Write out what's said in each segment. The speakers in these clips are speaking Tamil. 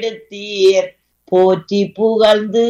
எடுத்தீர் போற்றி புகழ்ந்து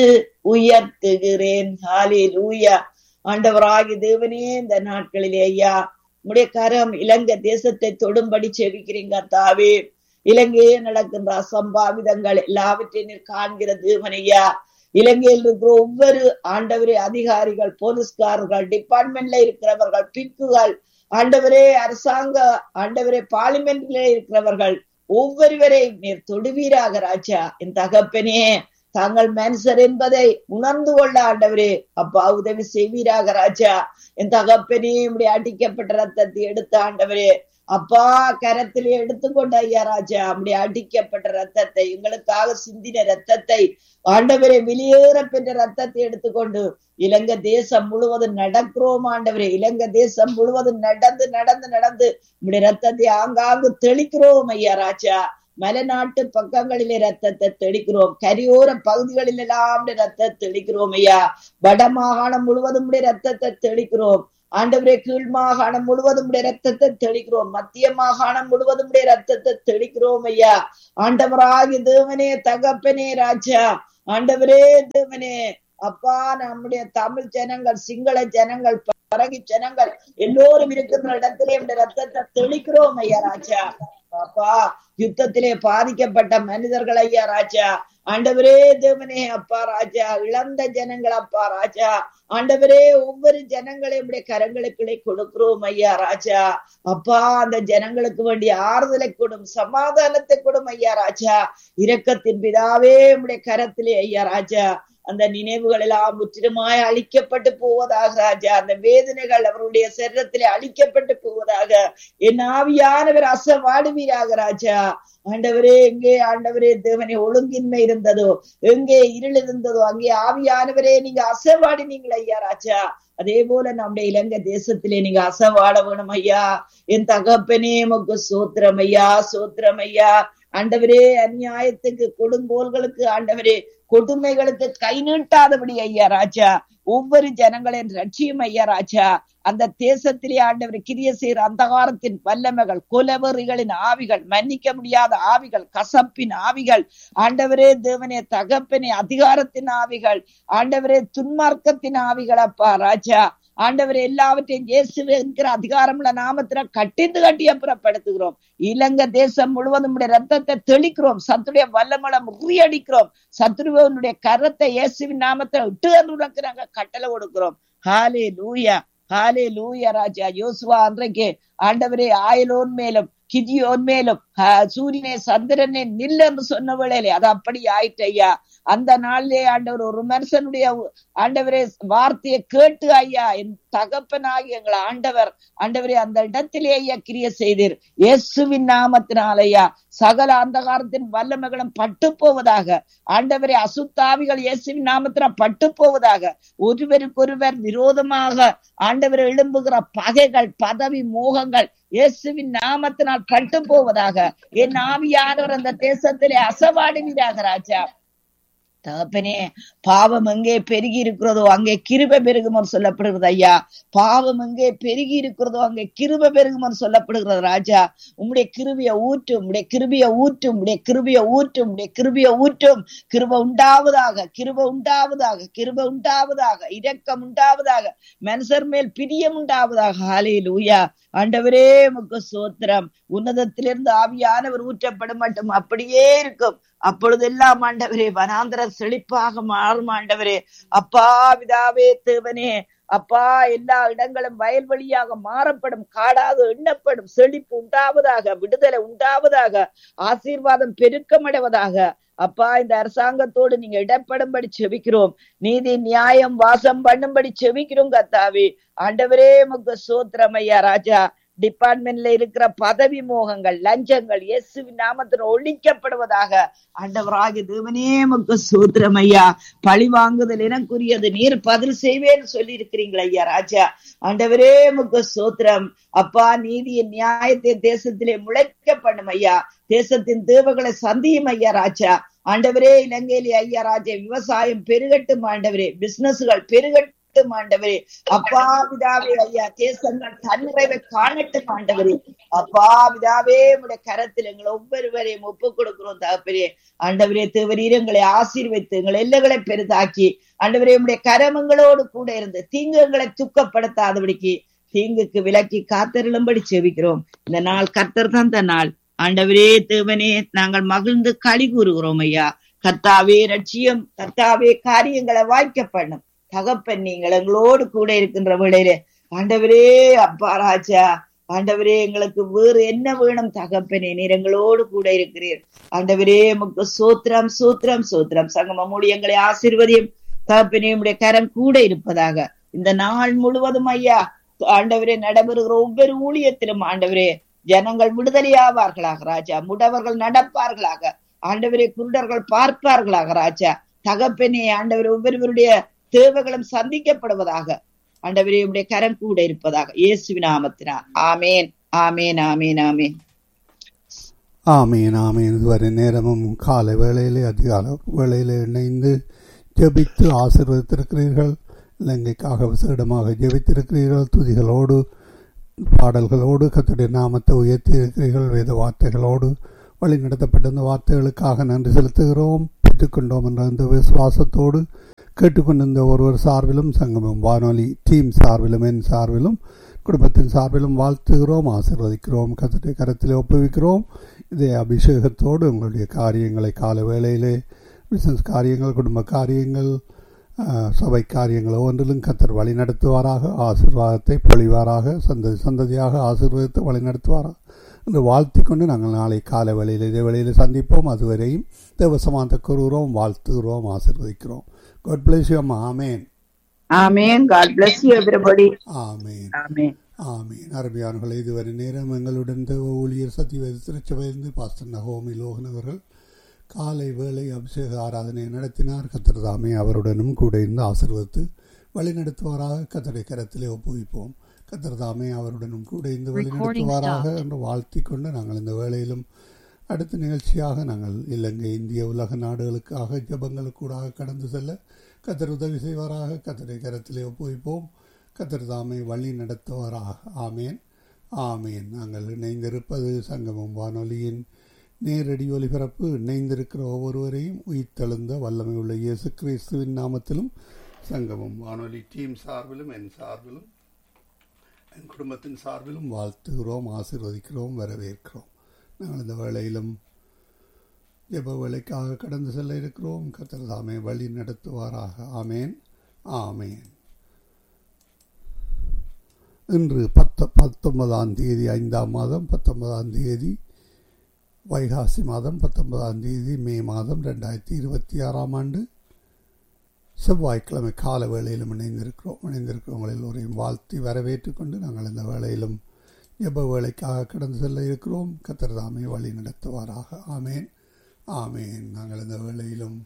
உயர்த்துகிறேன் ஹalleluya ஆண்டவராகி தேவனே இந்த நாட்களிலே ஐயா உடைய கரம் இலங்கை தேசத்தை தொடும்படி செவிக்கிறீங்க தாவே இலங்கையே நடக்கின்ற அசம்பாவிதங்கள் எல்லாவற்றையும் நீர் காண்கிற தேவனையா இலங்கையில் இருக்கிற ஒவ்வொரு ஆண்டவரே அதிகாரிகள் போலீஸ்காரர்கள் டிபார்ட்மெண்ட்ல இருக்கிறவர்கள் பிக்குகள் ஆண்டவரே அரசாங்க ஆண்டவரே பார்லிமெண்ட்ல இருக்கிறவர்கள் ஒவ்வொருவரையும் நீர் தொடுவீராக ராஜா என் தகப்பனே தாங்கள் மனுஷர் என்பதை உணர்ந்து கொள்ள ஆண்டவரே அப்பா உதவி செய்வீராக ராஜா என் தகப்பனே இப்படி அடிக்கப்பட்ட ரத்தத்தை எடுத்த ஆண்டவரே அப்பா கரத்திலே எடுத்துக்கொண்ட ஐயா ராஜா அப்படி அடிக்கப்பட்ட ரத்தத்தை எங்களுக்காக சிந்தின ரத்தத்தை ஆண்டவரை வெளியேற பெற்ற ரத்தத்தை எடுத்துக்கொண்டு இலங்கை தேசம் முழுவதும் நடக்கிறோம் ஆண்டவரே இலங்கை தேசம் முழுவதும் நடந்து நடந்து நடந்து இப்படி ரத்தத்தை ஆங்காங்கு தெளிக்கிறோம் ஐயா ராஜா மலைநாட்டு பக்கங்களிலே ரத்தத்தை தெளிக்கிறோம் கரியோர பகுதிகளில் எல்லாம் ரத்தத்தை தெளிக்கிறோம் ஐயா வட மாகாணம் முழுவதும் ரத்தத்தை தெளிக்கிறோம் ஆண்டவரே கீழ் மாகாணம் முழுவதும் ரத்தத்தை தெளிக்கிறோம் மத்திய மாகாணம் முழுவதும் ரத்தத்தை தெளிக்கிறோம் ஐயா ஆண்டவராகி தேவனே தகப்பனே ராஜா ஆண்டவரே தேவனே அப்பா நம்முடைய தமிழ் ஜனங்கள் சிங்கள ஜனங்கள் பரகி ஜனங்கள் எல்லோரும் இருக்கின்ற இடத்திலே இந்த ரத்தத்தை தெளிக்கிறோம் ஐயா ராஜா அப்பா யுத்தத்திலே பாதிக்கப்பட்ட மனிதர்கள் ஐயா ராஜா ஆண்டவரே தேவனே அப்பா ராஜா இழந்த ஜனங்கள் அப்பா ராஜா ஆண்டவரே ஒவ்வொரு ஜனங்களையும் கரங்களுக்குள்ளே கொடுக்கிறோம் ஐயா ராஜா அப்பா அந்த ஜனங்களுக்கு வேண்டிய ஆறுதலை கொடும் சமாதானத்தை கொடும் ஐயா ராஜா இரக்கத்தின் பிதாவே உடைய கரத்திலே ஐயா ராஜா அந்த நினைவுகள் எல்லாம் முற்றிலுமாய் அழிக்கப்பட்டு போவதாக ராஜா அந்த வேதனைகள் அவருடைய சரீரத்திலே அழிக்கப்பட்டு போவதாக என் ஆவியானவர் அசவாடுவீராக ராஜா ஆண்டவரே எங்கே ஆண்டவரே தேவனே ஒழுங்கின்மை இருந்ததோ எங்கே இருள் இருந்ததோ அங்கே ஆவியானவரே நீங்க அசவாடினீங்களா ஐயா ராஜா அதே போல நம்முடைய இலங்கை தேசத்திலே நீங்க அசவாட வேணும் ஐயா என் தகப்பனே மக்கு சோத்திரம் ஐயா சோத்திரம் ஐயா ஆண்டவரே அநியாயத்துக்கு கொடுங்கோல்களுக்கு ஆண்டவரே கொடுமைகளுக்கு கை நீட்டாதபடி ஐயா ராஜா ஒவ்வொரு ஜனங்களின் ரட்சியும் ஐயா ராஜா அந்த தேசத்திலே ஆண்டவர் கிரிய செய்கிற அந்தகாரத்தின் வல்லமைகள் குலவெறிகளின் ஆவிகள் மன்னிக்க முடியாத ஆவிகள் கசப்பின் ஆவிகள் ஆண்டவரே தேவனே தகப்பனே அதிகாரத்தின் ஆவிகள் ஆண்டவரே துன்மார்க்கத்தின் ஆவிகள் அப்பா ராஜா ஆண்டவர் எல்லாவற்றையும் இயேசு என்கிற அதிகாரமுள்ள நாமத்தில கட்டிந்து கட்டி அப்புறப்படுத்துகிறோம் இலங்கை தேசம் முழுவதும் ரத்தத்தை தெளிக்கிறோம் சத்துடைய வல்லமலை முறியடிக்கிறோம் சத்ருவனுடைய கரத்தை இயேசுவின் நாமத்துல விட்டு உனக்கு நாங்க கட்டளை கொடுக்கிறோம் ஹாலே லூயா ஹாலே லூயா ராஜா யோசுவா அன்றைக்கு ஆண்டவரே ஆயலோன் மேலும் கிதியோன் மேலும் சூரியனே சந்திரனே நில் என்று சொன்ன வேளையிலே அது அப்படி ஆயிட்டு ஐயா அந்த நாளிலே ஆண்டவர் ஒரு மனுஷனுடைய ஆண்டவரே வார்த்தையை கேட்டு ஐயா என் தகப்பனாகி எங்களை ஆண்டவர் ஆண்டவரே அந்த இடத்திலே ஐயா கிரிய செய்தீர் இயேசுவின் நாமத்தினால் ஐயா சகல அந்தகாரத்தின் வல்லமைகளும் பட்டு போவதாக ஆண்டவரே அசுத்தாவிகள் இயேசுவின் நாமத்தின பட்டு போவதாக ஒருவருக்கொருவர் விரோதமாக ஆண்டவர் எழும்புகிற பகைகள் பதவி மோகங்கள் இயேசுவின் நாமத்தினால் பட்டு போவதாக என் ஆவியானவர் அந்த தேசத்திலே அசவாடுவீராக ராஜா தகப்பனே பாவம் எங்கே பெருகி இருக்கிறதோ அங்கே கிருப பெருகுமன் சொல்லப்படுகிறது ஐயா பாவம் எங்கே பெருகி இருக்கிறதோ அங்கே கிருப பெருகுமன் சொல்லப்படுகிறது ராஜா உம்முடைய கிருபிய ஊற்றும் உம்முடைய கிருபிய ஊற்றும் உம்முடைய கிருபிய ஊற்றும் உம்முடைய கிருபிய ஊற்றும் கிருப உண்டாவதாக கிருப உண்டாவதாக கிருப உண்டாவதாக இரக்கம் உண்டாவதாக மனுஷர் மேல் பிரியம் உண்டாவதாக ஹாலையில் ஊயா ஆண்டவரே முக்கு சோத்திரம் உன்னதத்திலிருந்து ஆவியானவர் ஊற்றப்பட மட்டும் அப்படியே இருக்கும் அப்பொழுதெல்லாம் ஆண்டவரே வனாந்திர செழிப்பாக மாறும் ஆண்டவரே அப்பா விதாவே தேவனே அப்பா எல்லா இடங்களும் வயல்வெளியாக மாறப்படும் காடாக எண்ணப்படும் செழிப்பு உண்டாவதாக விடுதலை உண்டாவதாக ஆசீர்வாதம் பெருக்கமடைவதாக அப்பா இந்த அரசாங்கத்தோடு நீங்க இடப்படும்படி செபிக்கிறோம் நீதி நியாயம் வாசம் பண்ணும்படி செபிக்கிறோம் கத்தாவே ஆண்டவரே முக சோத்திரம் ஐயா ராஜா டிபார்ட்மெண்ட்ல இருக்கிற பதவி மோகங்கள் லஞ்சங்கள் இயேசு நாமத்தில் ஒழிக்கப்படுவதாக ஆண்டவராகி தேவனே முக்க சூத்திரம் ஐயா பழி வாங்குதல் எனக்குரியது நீர் பதில் செய்வேன்னு சொல்லி இருக்கிறீங்களா ஐயா ராஜா ஆண்டவரே முக்க சூத்திரம் அப்பா நீதியின் நியாயத்தை தேசத்திலே முளைக்க பண்ணும் ஐயா தேசத்தின் தேவைகளை சந்தியும் ஐயா ராஜா ஆண்டவரே இலங்கையிலே ஐயா ராஜா விவசாயம் பெருகட்டும் ஆண்டவரே பிசினஸ்கள் பெருகட்டும் பெருகட்டும் ஆண்டவரே அப்பா பிதாவே ஐயா தேசங்கள் தன்னிறைவை காணட்டும் ஆண்டவரே அப்பா பிதாவே உடைய கரத்தில் எங்களை ஒவ்வொருவரையும் ஒப்பு கொடுக்கிறோம் தகப்பரே ஆண்டவரே தேவரீர் எங்களை ஆசீர்வைத்து எங்களை எல்லைகளை பெரிதாக்கி ஆண்டவரே உடைய கரமங்களோடு கூட இருந்து தீங்கு எங்களை துக்கப்படுத்தாதபடிக்கு தீங்குக்கு விலக்கி காத்தருளும்படி செவிக்கிறோம் இந்த நாள் கர்த்தர் தந்த நாள் ஆண்டவரே தேவனே நாங்கள் மகிழ்ந்து களி கூறுகிறோம் ஐயா கர்த்தாவே ரட்சியம் கர்த்தாவே காரியங்களை வாய்க்க பண்ணும் தகப்பன் நீங்கள் எங்களோடு கூட இருக்கின்ற வேளையிலே ஆண்டவரே அப்பா ராஜா ஆண்டவரே எங்களுக்கு வேறு என்ன வேணும் தகப்பனே நீர் எங்களோடு கூட இருக்கிறீர் ஆண்டவரே உமக்கு சூத்திரம் சூத்திரம் சூத்திரம் சங்கம மூலியங்களை ஆசீர்வதியும் தகப்பனே உடைய கரம் கூட இருப்பதாக இந்த நாள் முழுவதும் ஐயா ஆண்டவரே நடைபெறுகிற ஒவ்வொரு ஊழியத்திலும் ஆண்டவரே ஜனங்கள் விடுதலையாவார்களாக ராஜா முடவர்கள் நடப்பார்களாக ஆண்டவரே குருடர்கள் பார்ப்பார்களாக ராஜா தகப்பனே ஆண்டவர் ஒவ்வொருவருடைய தேவைகளும் சந்திக்கப்படுவதாக ஆண்டவரே உடைய கரம் கூட இருப்பதாக இயேசு நாமத்தினா ஆமேன் ஆமேன் ஆமேன் ஆமேன் ஆமீன் ஆமீன் இதுவரை நேரமும் காலை வேளையிலே அதிகால வேளையிலே இணைந்து ஜெபித்து ஆசீர்வதித்திருக்கிறீர்கள் இலங்கைக்காக விசேடமாக ஜெபித்திருக்கிறீர்கள் துதிகளோடு பாடல்களோடு கத்துடைய நாமத்தை உயர்த்தி இருக்கிறீர்கள் வேத வார்த்தைகளோடு வழி நடத்தப்பட்ட இந்த வார்த்தைகளுக்காக நன்றி செலுத்துகிறோம் பெற்றுக்கொண்டோம் என்ற அந்த விசுவாசத்தோடு கேட்டுக்கொண்டிருந்த ஒருவர் சார்பிலும் சங்கமம் வானொலி டீம் சார்பிலும் என் சார்பிலும் குடும்பத்தின் சார்பிலும் வாழ்த்துகிறோம் ஆசிர்வதிக்கிறோம் கத்துடைய கரத்தில் ஒப்புவிக்கிறோம் இதே அபிஷேகத்தோடு உங்களுடைய காரியங்களை கால வேளையிலே பிசினஸ் காரியங்கள் குடும்ப காரியங்கள் சபை காரியங்கள் ஒன்றிலும் கத்தர் வழி நடத்துவாராக ஆசீர்வாதத்தை பொழிவாராக சந்ததி சந்ததியாக ஆசீர்வாதத்தை வழி நடத்துவாராக என்று வாழ்த்தி கொண்டு நாங்கள் நாளை காலை வேளையில் இதே வேளையில் சந்திப்போம் அதுவரையும் தேவசமாந்த கூறுகிறோம் வாழ்த்துகிறோம் ஆசீர்வதிக்கிறோம் காட் பிளஸ் யூ அம்மா amen amen God bless you everybody amen amen ஆமீன் அருமையானவர்களே இதுவரை நேரம் எங்களுடன் தேவ ஊழியர் சத்தியவேத திருச்சபையிலிருந்து பாஸ்டர் நகோமி லோகன் அவர்கள் காலை வேளை அபிஷேக ஆராதனை நடத்தினார் கத்திரதாமே அவருடனும் கூட இருந்து ஆசிர்வத்து வழிநடத்துவாராக கத்தரை கரத்திலே ஒப்புவிப்போம் கத்திரதாமே அவருடனும் கூட இருந்து வழிநடத்துவாராக என்று வாழ்த்தி கொண்டு நாங்கள் இந்த வேளையிலும் அடுத்த நிகழ்ச்சியாக நாங்கள் இலங்கை இந்திய உலக நாடுகளுக்காக ஜபங்களுக்கூடாக கடந்து செல்ல கத்தர் உதவி செய்வாராக கத்தரை கரத்திலே ஒப்புவிப்போம் கத்தர் தாமே வழி நடத்துவாராக ஆமேன் ஆமேன் நாங்கள் இணைந்திருப்பது சங்கமம் வானொலியின் நேரடி ஒலிபரப்பு இணைந்திருக்கிற ஒவ்வொருவரையும் உயிர்த்தெழுந்த வல்லமை உள்ள இயேசு கிறிஸ்துவின் நாமத்திலும் சங்கமம் வானொலி டீம் சார்பிலும் என் சார்பிலும் என் குடும்பத்தின் சார்பிலும் வாழ்த்துகிறோம் ஆசீர்வதிக்கிறோம் வரவேற்கிறோம் நாங்கள் இந்த வேளையிலும் ஜெப வேலைக்காக கடந்து செல்ல இருக்கிறோம் கத்தர் தாமே வழி நடத்துவாராக ஆமேன் ஆமேன் இன்று பத்த பத்தொன்பதாம் தேதி ஐந்தாம் மாதம் பத்தொன்பதாம் தேதி வைகாசி மாதம் பத்தொன்பதாம் தேதி மே மாதம் ரெண்டாயிரத்தி இருபத்தி ஆறாம் ஆண்டு செவ்வாய்க்கிழமை கால வேளையிலும் இணைந்திருக்கிறோம் இணைந்திருக்கிறவங்கள் எல்லோரையும் வாழ்த்தி வரவேற்று கொண்டு நாங்கள் இந்த வேளையிலும் ஜெப வேலைக்காக கடந்து செல்ல இருக்கிறோம் கத்திரதாமே வழி நடத்துவாராக ஆமேன் ஆமேன் நாங்கள் இந்த வேளையிலும்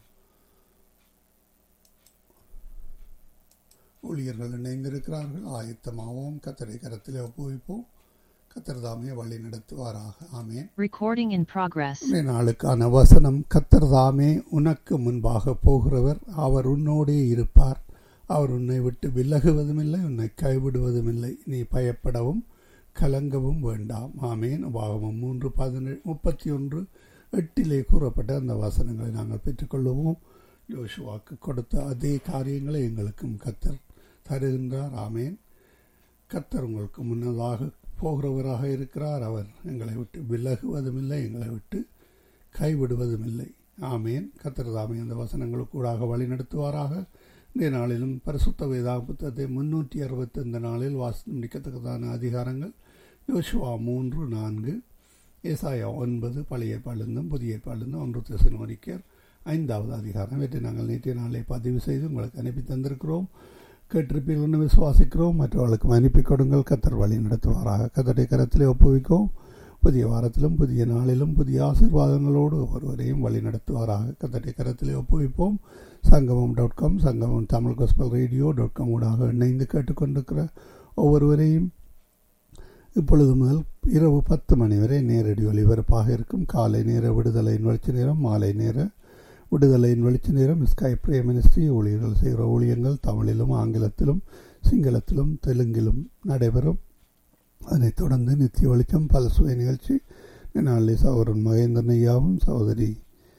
ஊழியர்கள் இணைந்திருக்கிறார்கள் ஆயத்தமாகவும் கத்தரை கரத்திலே ஒப்புவிப்போம் கத்தர்தாமே வழி நடத்துவாராக ஆமேன் Recording in progress. இன்றைய நாளுக்கான வசனம் கத்தர்தாமே உனக்கு முன்பாக போகிறவர் அவர் உன்னோடே இருப்பார் அவர் உன்னை விட்டு விலகுவதுமில்லை உன்னை கைவிடுவதுமில்லை நீ பயப்படவும் கலங்கவும் வேண்டாம் ஆமேன் வாகமம் மூன்று பதினேழு முப்பத்தி ஒன்று எட்டிலே கூறப்பட்ட அந்த வசனங்களை நாங்கள் பெற்றுக்கொள்வோம் யோசுவாக்கு கொடுத்த அதே காரியங்களை எங்களுக்கும் கத்தர் தருகின்றார் ஆமேன் கத்தர் உங்களுக்கு முன்னதாக போகிறவராக இருக்கிறார் அவர் எங்களை விட்டு விலகுவதுமில்லை எங்களை விட்டு கைவிடுவதுமில்லை ஆமேன் கத்தர் தாமே அந்த வசனங்களுக்கூடாக வழி நடத்துவாராக இந்த நாளிலும் பரிசுத்த வேதா புத்தகத்தை முன்னூற்றி அறுபத்தைந்து நாளில் வாசி முடிக்கத்தக்கதான அதிகாரங்கள் யோசுவா மூன்று நான்கு ஏசாயா ஒன்பது பழைய ஏற்பாடுந்தும் புதிய ஏற்பாடுந்தும் ஒன்று திசைநோரிக்கர் ஐந்தாவது அதிகாரம் இவற்றை நாங்கள் நேற்றைய நாளை பதிவு செய்து உங்களுக்கு அனுப்பி தந்திருக்கிறோம் கேட்டிருப்பீர்கள் விசுவாசிக்கிறோம் மற்றவர்களுக்கும் அனுப்பி கொடுங்கள் கத்தர் வழி நடத்துவாராக கத்தருடைய கரத்திலே ஒப்புவிக்கும் புதிய வாரத்திலும் புதிய நாளிலும் புதிய ஆசீர்வாதங்களோடு ஒருவரையும் வழி நடத்துவாராக கத்தருடைய கரத்திலே ஒப்புவிப்போம் சங்கமம் dot com Sangamam Tamil gospel radio dot com ஊடாக இணைந்து கேட்டுக்கொண்டிருக்கிற ஒவ்வொருவரையும் இப்பொழுது முதல் இரவு பத்து மணி வரை நேரடி ஒலிபரப்பாக இருக்கும் காலை நேர விடுதலை நிகழ்ச்சி நேரம் மாலை நேர விடுதலையின் வெளிச்ச நேரம் ஸ்கை பிரே மினிஸ்ட்ரி ஊழியர்கள் செய்கிற ஊழியங்கள் தமிழிலும் ஆங்கிலத்திலும் சிங்களத்திலும் தெலுங்கிலும் நடைபெறும் அதனைத் தொடர்ந்து நித்திய வெளிச்சம் பல சுவை நிகழ்ச்சி நாளில் சகோதரன் மகேந்திரன் ஐயாவும் சகோதரி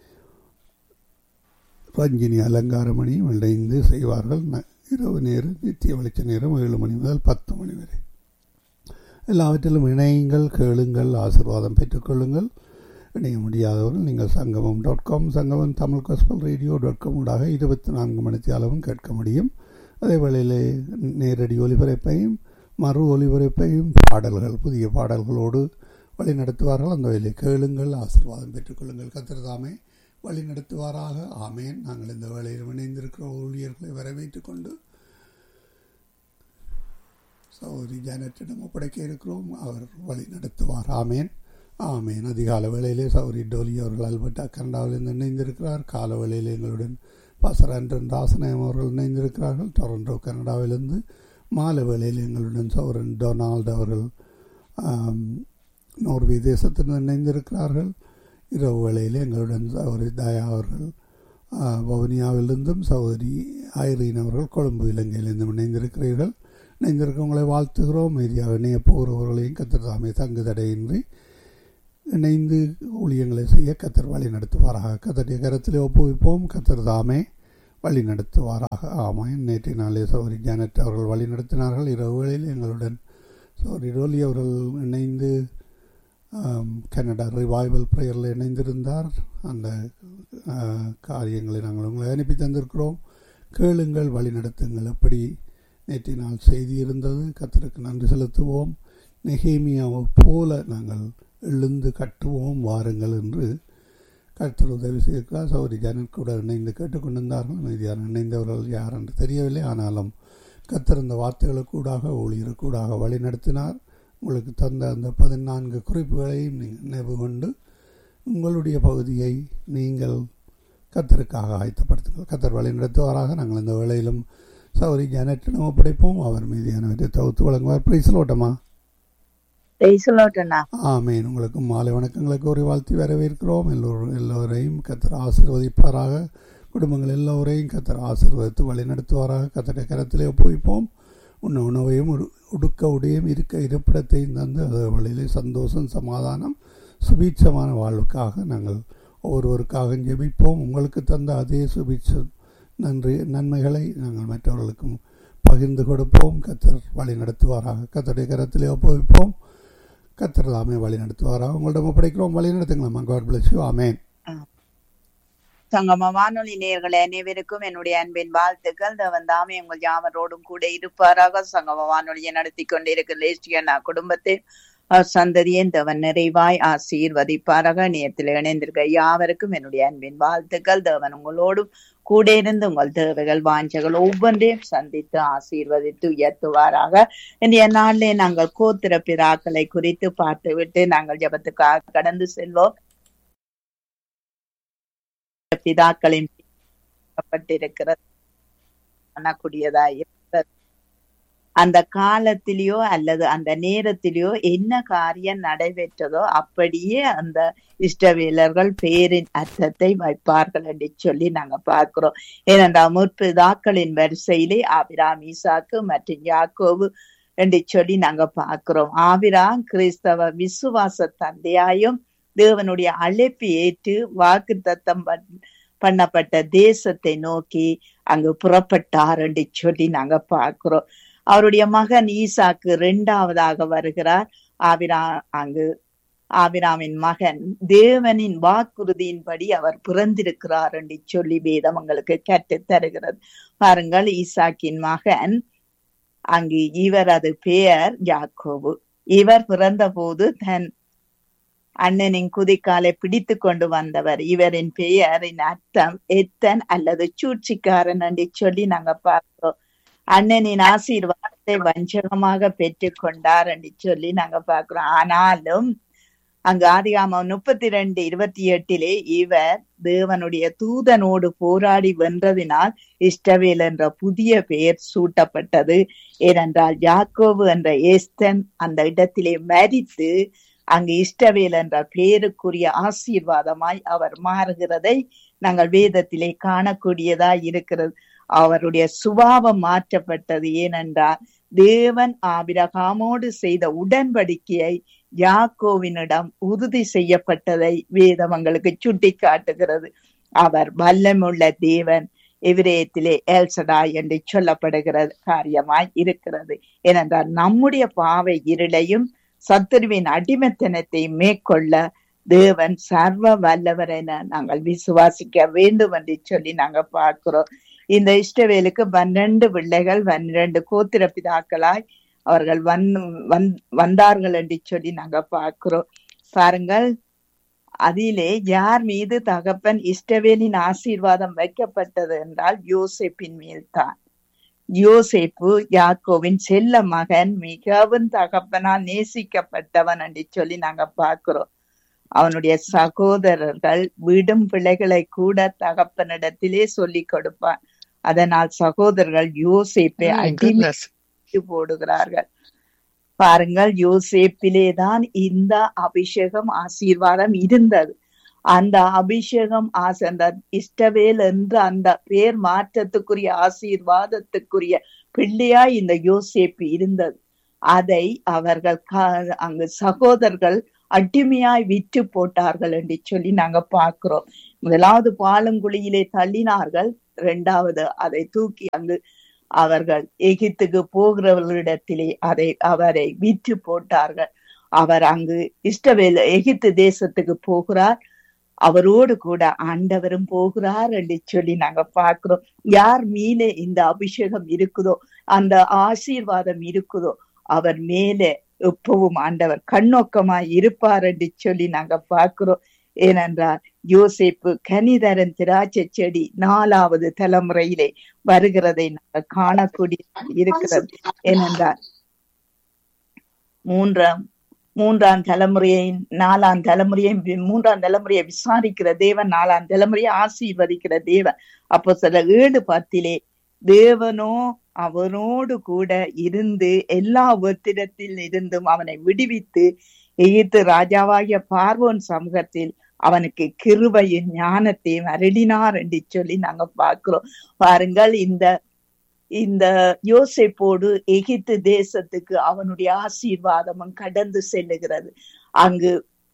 ரஞ்சினி அலங்காரமணியும் இணைந்து செய்வார்கள் இரவு நேரம் நித்திய வெளிச்ச நேரம் ஏழு மணி முதல் பத்து மணி வரை எல்லாவற்றிலும் இணையுங்கள் கேளுங்கள் ஆசிர்வாதம் பெற்றுக்கொள்ளுங்கள் இணைய முடியாதவர்கள் நீங்கள் சங்கமம் dot com Sangamam Tamil gospel radio dot com ஊடாக இருபத்தி நான்கு மணித்தி அளவும் கேட்க முடியும் அதே வேளையிலே நேரடி ஒலிபரப்பையும் மறு ஒலிபரப்பையும் பாடல்கள் புதிய பாடல்களோடு வழி நடத்துவார்கள் அந்த வேலை கேளுங்கள் ஆசிர்வாதம் பெற்றுக்கொள்ளுங்கள் கத்திரதாமே வழி நடத்துவாராக ஆமேன் நாங்கள் இந்த வேலையில் இணைந்திருக்கிற ஊழியர்களை வரவேற்றுக் கொண்டு சௌரி ஜானட்டிடம் ஒப்படைக்க இருக்கிறோம் அவர் வழி நடத்துவார் ஆமேன் ஆமேன் அதிகால வேளையிலே சௌரி டோலி அவர்கள் அல்பர்டா கனடாவிலிருந்து இணைந்திருக்கிறார் கால வேளையில் எங்களுடன் பாசர் ஆண்டன் ராசநாயம் அவர்கள் இணைந்திருக்கிறார்கள் டொரண்டோ கனடாவிலிருந்து மாலை வேளையில் எங்களுடன் சௌரன் டொனால்டு அவர்கள் நோர்வே தேசத்திலிருந்து இணைந்திருக்கிறார்கள் இரவு வேளையில் எங்களுடன் சகோதரி தயா அவர்கள் வவுனியாவிலிருந்தும் சகோதரி ஐரீன் அவர்கள் கொழும்பு இலங்கையிலிருந்தும் இணைந்திருக்கிறீர்கள் இணைந்திருக்கவங்களை வாழ்த்துகிறோம் மீதியா இணைய போகிறவர்களையும் கத்தர் தாமே தங்கு தடையின்றி இணைந்து ஊழியங்களை செய்ய கத்தர் வழி நடத்துவாராக கத்தருடைய கரத்திலே ஒப்புவிப்போம் கத்தர் தாமே வழி நடத்துவாராக ஆமாம் நேற்றைய நாளே சௌரி ஜானட் அவர்கள் வழி நடத்தினார்கள் இரவு வேளையில் எங்களுடன் சௌரி ரோலி அவர்கள் இணைந்து கனடா ரிவைவல் ப்ரேயரில் இணைந்திருந்தார் அந்த காரியங்களை நாங்கள் உங்களை அனுப்பி தந்திருக்கிறோம் கேளுங்கள் வழி நடத்துங்கள் எப்படி நேற்றைய நாள் செய்தி இருந்தது கத்தருக்கு நன்றி செலுத்துவோம் நெகேமியாவை போல நாங்கள் எழுந்து கட்டுவோம் வாருங்கள் என்று கர்த்தர் உதவி செய்திருக்கிறார் சௌரி ஜனன் கூட இணைந்து கேட்டுக்கொண்டிருந்தார்கள் மீதியான இணைந்தவர்கள் யார் என்று தெரியவில்லை ஆனாலும் கத்தர் இந்த வார்த்தைகளுக்கூடாக ஊழியருக்கூடாக வழி நடத்தினார் உங்களுக்கு தந்த அந்த பதினான்கு குறிப்புகளையும் நீங்கள் நினைவு கொண்டு உங்களுடைய பகுதியை நீங்கள் கத்தருக்காக ஆயத்தப்படுத்துங்கள் கத்தர் வழி நடத்துவாராக நாங்கள் இந்த வேளையிலும் சௌரி ஜானட்டிடம் ஒப்படைப்போம் அவர் மீதியானவற்றை தவிர்த்து வழங்குவார் பிரைசலோட்டமா ஆமேன் உங்களுக்கு மாலை வணக்கங்களுக்கு ஒரு வாழ்த்தி வரவேற்கிறோம் எல்லோரும் எல்லோரையும் கத்தர் ஆசிர்வதிப்பாராக குடும்பங்கள் எல்லோரையும் கத்தர் ஆசிர்வதித்து வழி நடத்துவாராக கத்தரை கரத்திலே ஒப்புவிப்போம் உன்ன உணவையும் உடுக்க உடையும் இருக்க இருப்பிடத்தையும் தந்து அது வழியிலே சந்தோஷம் சமாதானம் சுபீட்சமான வாழ்வுக்காக நாங்கள் ஒவ்வொருவருக்காக ஜெபிப்போம் உங்களுக்கு தந்த அதே சுபீட்சம் நன்றி நன்மைகளை நாங்கள் மற்றவர்களுக்கும் பகிர்ந்து கொடுப்போம் கத்தர் வழி நடத்துவாராக கத்தருடைய கரத்திலே ஒப்புவிப்போம் கத்தர் தாமே வழி நடத்துவாராக உங்களிடம் ஒப்படைக்கிறோம் வழி நடத்துங்களா God bless you amen Sangama வானொலி நேர்களை அனைவருக்கும் என்னுடைய அன்பின் வாழ்த்துக்கள் தேவன் தாமே உங்கள் யாவரோடும் கூட இருப்பாராக சங்கம வானொலியை நடத்தி கொண்டிருக்கிற லேஸ்டியனா குடும்பத்தை சந்ததியின் தேவன் நிறைவாய் ஆசீர்வதிப்பாராக நேரத்தில் இணைந்திருக்க யாவருக்கும் என்னுடைய அன்பின் வாழ்த்துக்கள் தேவன் உங்களோடும் கூட இருந்து உங்கள் தேவைகள் வாஞ்சகள் ஒவ்வொன்றையும் சந்தித்து ஆசீர்வதித்து உயர்த்துவாராக இன்றைய நாளிலே நாங்கள் கோத்திர பிராக்களை குறித்து பார்த்துவிட்டு நாங்கள் ஜபத்துக்காக கடந்து செல்வோம் பிதாக்களின் பட்டிருக்கிறது இருக்கிறது அந்த காலத்திலேயோ அல்லது அந்த நேரத்திலேயோ என்ன காரியம் நடைபெற்றதோ அப்படியே அந்த இஷ்டவேலர்கள் பேரின் அர்த்தத்தை வைப்பார்கள் என்று சொல்லி நாங்க பார்க்கிறோம் ஏனென்றால் முற்பிதாக்களின் வரிசையிலே ஆபிராம் ஈசாக்கு மற்றும் யாக்கோவு என்று சொல்லி நாங்க பார்க்கிறோம் ஆபிராம் கிறிஸ்தவ விசுவாச தந்தையாயும் தேவனுடைய அழைப்பு ஏற்று வாக்கு தத்தம் பண்ணப்பட்ட தேசத்தை நோக்கி அங்கு புறப்பட்டார் என்று சொல்லி நாங்க பார்க்கிறோம் அவருடைய மகன் ஈசாக்கு இரண்டாவதாக வருகிறார் ஆபிரா அங்கு ஆபிராமின் மகன் தேவனின் வாக்குறுதியின்படி அவர் பிறந்திருக்கிறார் என்று சொல்லி வேதம் உங்களுக்கு கற்று தருகிறது பாருங்கள் ஈசாக்கின் மகன் அங்கு இவரது பெயர் யாக்கோபு இவர் பிறந்த போது தன் அண்ணனின் குதிக்காலை பிடித்து கொண்டு வந்தவர் இவரின் பெயரின் அர்த்தம் எத்தன் அல்லது சூழ்ச்சிக்காரன் என்று சொல்லி நாங்க பார்த்தோம் அண்ணனின் ஆசீர்வாதத்தை வஞ்சகமாக பெற்று கொண்டார் என்று சொல்லி நாங்க பாக்குறோம் ஆனாலும் அங்கு ஆதிகாமம் முப்பத்தி ரெண்டு இருபத்தி எட்டிலே இவர் தேவனுடைய தூதனோடு போராடி வென்றதினால் இஷ்டவேல் என்ற புதிய பெயர் சூட்டப்பட்டது ஏனென்றால் யாக்கோபு என்ற ஏஸ்தன் அந்த இடத்திலே மரித்து அங்கு இஷ்டவேல் என்ற பெயருக்குரிய ஆசீர்வாதமாய் அவர் மாறுகிறதை நாங்கள் வேதத்திலே காணக்கூடியதா இருக்கிறது அவருடைய சுபாவம் மாற்றப்பட்டது ஏனென்றால் தேவன் ஆபிரகாமோடு செய்த உடன்படிக்கையை யாக்கோவினிடம் உறுதி செய்யப்பட்டதை வேதம் எங்களுக்கு சுட்டி காட்டுகிறது அவர் வல்லமுள்ள தேவன் எவிரேயத்திலே எல்சடா என்று சொல்லப்படுகிறது காரியமாய் இருக்கிறது ஏனென்றால் நம்முடைய பாவை இருளையும் சத்துருவின் அடிமைத்தனத்தை மேற்கொள்ள தேவன் சர்வ வல்லவர் என நாங்கள் விசுவாசிக்க வேண்டும் என்று சொல்லி நாங்க பார்க்கிறோம் இந்த இஷ்டவேலுக்கு பன்னெண்டு பிள்ளைகள் பன்னிரண்டு கோத்திர பிதாக்களாய் அவர்கள் வந் வந்தார்கள் என்று சொல்லி நாங்க பார்க்கிறோம் பாருங்கள் அதிலே யார் மீது தகப்பன் இஷ்டவேலின் ஆசீர்வாதம் வைக்கப்பட்டது என்றால் யோசேப்பின் மேல்தான் யோசேப்பு யாக்கோவின் செல்ல மகன் மிகவும் தகப்பனால் நேசிக்கப்பட்டவன் என்று சொல்லி நாங்க பார்க்கிறோம் அவனுடைய சகோதரர்கள் விடும் பிள்ளைகளை கூட தகப்பனிடத்திலே சொல்லி கொடுப்பான் அதனால் சகோதரர்கள் யோசேப்பை அடிமை போடுகிறார்கள் பாருங்கள் யோசேப்பிலே தான் இந்த அபிஷேகம் ஆசீர்வாதம் இருந்தது அந்த அபிஷேகம் ஆசை அந்த இஷ்டவேல் என்று அந்த பேர் மாற்றத்துக்குரிய ஆசீர்வாதத்துக்குரிய பிள்ளையா இந்த யோசேப்பு இருந்தது அதை அவர்கள் அங்கு சகோதரர்கள் அடிமையாய் விற்று போட்டார்கள் என்று சொல்லி நாங்க பார்க்கிறோம் முதலாவது பாலங்குழியிலே தள்ளினார்கள் இரண்டாவது அதை தூக்கி அங்கு அவர்கள் எகிப்துக்கு போகிறவர்களிடத்திலே அதை அவரை விற்று போட்டார்கள் அவர் அங்கு இஷ்டவேல எகிப்து தேசத்துக்கு போகிறார் அவரோடு கூட ஆண்டவரும் போகிறார் என்று சொல்லி நாங்க பார்க்கிறோம் யார் மீனே இந்த அபிஷேகம் இருக்குதோ அந்த ஆசீர்வாதம் இருக்குதோ அவர் மேலே எப்பவும் ஆண்டவர் கண்ணோக்கமாய் இருப்பார் என்று சொல்லி நாங்க பார்க்கிறோம் ஏனென்றால் யோசிப்பு கனிதரன் திராட்சை செடி நாலாவது தலைமுறையிலே வருகிறதை நாங்கள் காணக்கூடிய இருக்கிறது ஏனென்றால் மூன்றாம் மூன்றாம் தலைமுறையை நாலாம் தலைமுறையை மூன்றாம் தலைமுறையை விசாரிக்கிற தேவன் நாலாம் தலைமுறையை ஆசீர்வதிக்கிற தேவன் அப்போ சில ஏழு பத்திலே தேவனோ அவனோடு கூட இருந்து எல்லா ஒத்திரத்தில் இருந்தும் அவனை விடுவித்து எகிப்து ராஜாவாகிய பார்வோன் சமூகத்தில் அவனுக்கு கிருபையின் ஞானத்தையும் அருளினார் என்று சொல்லி நாங்க பார்க்கிறோம் பாருங்கள் இந்த இந்த யோசிப்போடு எகிப்து தேசத்துக்கு அவனுடைய ஆசீர்வாதமும் கடந்து செல்லுகிறது அங்கு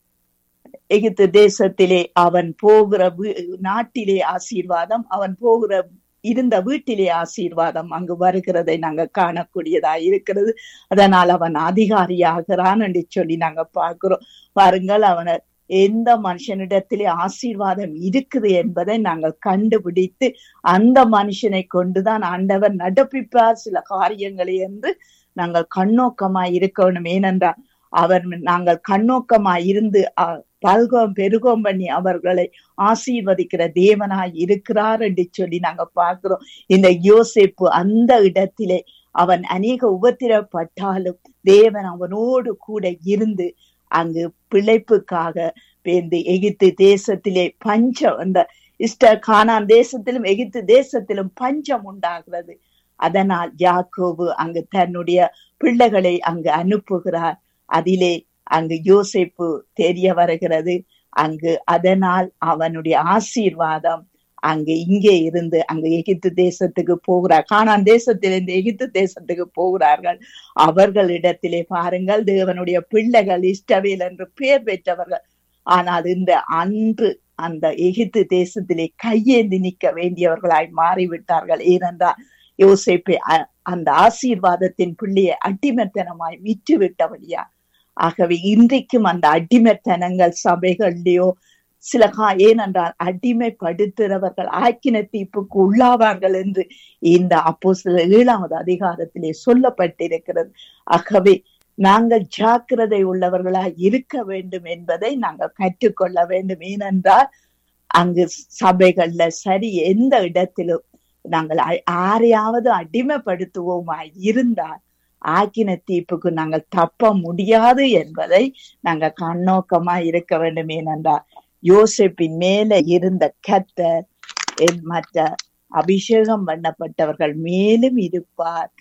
எகிப்து தேசத்திலே அவன் போகிற நாட்டிலே ஆசீர்வாதம் அவன் போகிற இருந்த வீட்டிலே ஆசீர்வாதம் அங்கு வருகிறதை நாங்க காணக்கூடியதா இருக்கிறது அதனால் அவன் அதிகாரியாகிறான் என்று சொல்லி நாங்க பார்க்கிறோம் பாருங்கள் அவனை எந்த மனுஷனிடத்திலே ஆசீர்வாதம் இருக்குது என்பதை நாங்கள் கண்டுபிடித்து அந்த மனுஷனை கொண்டுதான் ஆண்டவர் நடப்பிப்பார் சில காரியங்களை என்று நாங்கள் கண்ணோக்கமாய் இருக்கணும் ஏனென்றால் அவர் நாங்கள் கண்ணோக்கமாய் இருந்து பல்கோம் பெருகோம் பண்ணி அவர்களை ஆசீர்வதிக்கிற தேவனாய் இருக்கிறார் என்று சொல்லி நாங்க பார்க்கிறோம் இந்த யோசிப்பு அந்த இடத்திலே அவன் அநேக உபத்திரப்பட்டாலும் தேவன் அவனோடு கூட இருந்து அங்கு பிழைப்புக்காக பேர்ந்து எகிப்து தேசத்திலே பஞ்சம் அந்த இஷ்ட கானான் தேசத்திலும் எகிப்து தேசத்திலும் பஞ்சம் உண்டாகிறது அதனால் யாக்கோபு அங்கு தன்னுடைய பிள்ளைகளை அங்கு அனுப்புகிறார் அதிலே அங்கு யோசிப்பு தெரிய வருகிறது அங்கு அதனால் அவனுடைய ஆசீர்வாதம் அங்கு இங்கே இருந்து அங்கு எகிப்து தேசத்துக்கு போகிறார் கானான் தேசத்திலிருந்து எகிப்து தேசத்துக்கு போகிறார்கள் அவர்களிடத்திலே பாருங்கள் தேவனுடைய பிள்ளைகள் இஷ்டவேல் என்று பெயர் பெற்றவர்கள் ஆனால் இந்த அன்று அந்த எகிப்து தேசத்திலே கையேந்தி நிற்க வேண்டியவர்களாய் மாறிவிட்டார்கள் ஏனென்றால் யோசிப்பை அந்த ஆசீர்வாதத்தின் பிள்ளையை அடிமத்தனமாய் விற்று விட்டபடியா ஆகவே இன்றைக்கும் அந்த அடிமைத்தனங்கள் சபைகள்லயோ சில கா ஏனென்றால் அடிமைப்படுத்துகிறவர்கள் ஆக்கின தீப்புக்கு உள்ளாவார்கள் என்று இந்த அப்போ சில ஏழாவது அதிகாரத்திலே சொல்லப்பட்டிருக்கிறது ஆகவே நாங்கள் ஜாக்கிரதை உள்ளவர்களாய் இருக்க வேண்டும் என்பதை நாங்கள் கற்றுக்கொள்ள வேண்டும் ஏனென்றால் அங்கு சபைகள்ல சரி எந்த இடத்திலும் நாங்கள் யாரையாவது அடிமைப்படுத்துவோமாய் இருந்தால் ஆக்கின தீப்புக்கு நாங்கள் தப்ப முடியாது என்பதை நாங்க கண்ணோக்கமா இருக்க வேண்டும் ஏனென்றால் யோசிப்பின் மேல இருந்த கத்தர் மற்ற அபிஷேகம் பண்ணப்பட்டவர்கள் மேலும் இருப்பார்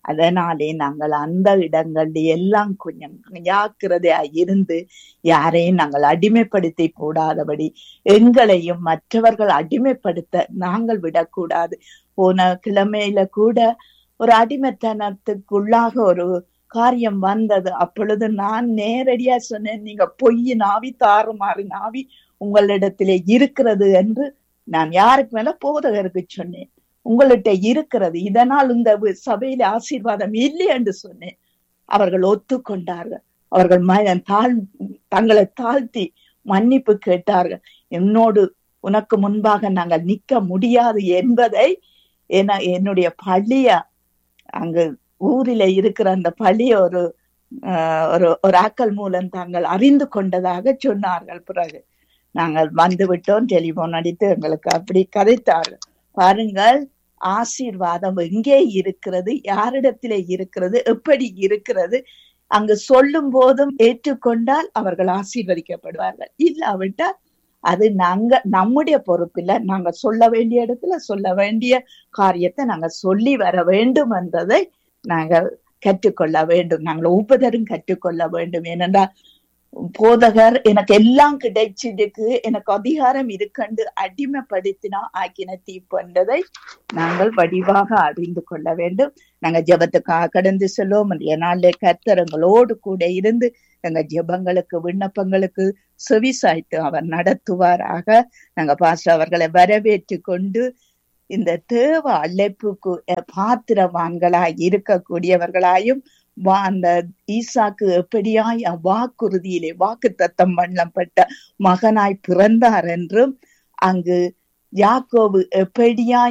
அதனாலே நாங்கள் அந்த இடங்கள்ல எல்லாம் கொஞ்சம் ஜாக்கிரதையா இருந்து யாரையும் நாங்கள் அடிமைப்படுத்தி போடாதபடி எங்களையும் மற்றவர்கள் அடிமைப்படுத்த நாங்கள் விடக்கூடாது போன கிழமையில கூட ஒரு அடிமைத்தனத்துக்குள்ளாக ஒரு காரியம் வந்தது அப்பொழுது நான் நேரடியா சொன்னேன் நீங்க பொய் நாவி தாறுமாறு நாவி உங்களிடத்திலே இருக்கிறது என்று நான் யாருக்கு மேல போதகருக்கு சொன்னேன் உங்கள்கிட்ட இருக்கிறது இதனால் இந்த சபையில ஆசீர்வாதம் இல்லை என்று சொன்னேன் அவர்கள் ஒத்துக்கொண்டார்கள் அவர்கள் தாழ் தங்களை தாழ்த்தி மன்னிப்பு கேட்டார்கள் என்னோடு உனக்கு முன்பாக நாங்கள் நிக்க முடியாது என்பதை என என்னுடைய பள்ளிய அங்கு ஊரில இருக்கிற அந்த பள்ளி ஒரு ஒரு ஒரு ஆக்கள் மூலம் தாங்கள் அறிந்து கொண்டதாக சொன்னார்கள் பிறகு நாங்கள் வந்து விட்டோம் டெலிபோன் அடித்து எங்களுக்கு அப்படி கதைத்தார்கள் பாருங்கள் ஆசீர்வாதம் எங்கே இருக்கிறது யாரிடத்திலே இருக்கிறது எப்படி இருக்கிறது அங்கு சொல்லும் போதும் ஏற்றுக்கொண்டால் அவர்கள் ஆசீர்வதிக்கப்படுவார்கள் இல்லாவிட்டால் அது நாங்க நம்முடைய பொறுப்பில்ல நாங்க சொல்ல வேண்டிய இடத்துல சொல்ல வேண்டிய காரியத்தை நாங்க சொல்லி வர வேண்டும் என்றதை நாங்கள் கற்றுக்கொள்ள வேண்டும் நாங்கள் ஒவ்வொருத்தரும் கற்றுக்கொள்ள வேண்டும் ஏனென்றால் போதகர் எனக்கு எல்லாம் கிடைச்சிருக்கு எனக்கு அதிகாரம் இருக்கண்டு அடிமைப்படுத்தினா ஆக்கின தீப்பன்றதை நாங்கள் வடிவாக அறிந்து கொள்ள வேண்டும் நாங்க ஜபத்துக்காக கடந்து செல்வோம் நாளிலே கர்த்தரங்களோடு கூட இருந்து எங்க ஜபங்களுக்கு விண்ணப்பங்களுக்கு செவி சாய்த்து அவர் நடத்துவாராக நாங்க பாஸ்டர் அவர்களை வரவேற்று கொண்டு இந்த தேவ அழைப்புக்கு பாத்திரவான்களாய் இருக்கக்கூடியவர்களாயும் அந்த ஈசாக்கு எப்படியாய் வாக்குறுதியிலே வாக்கு தத்தம் பண்ணப்பட்ட மகனாய் பிறந்தார் என்றும் அங்கு யாக்கோபு எப்படியாய்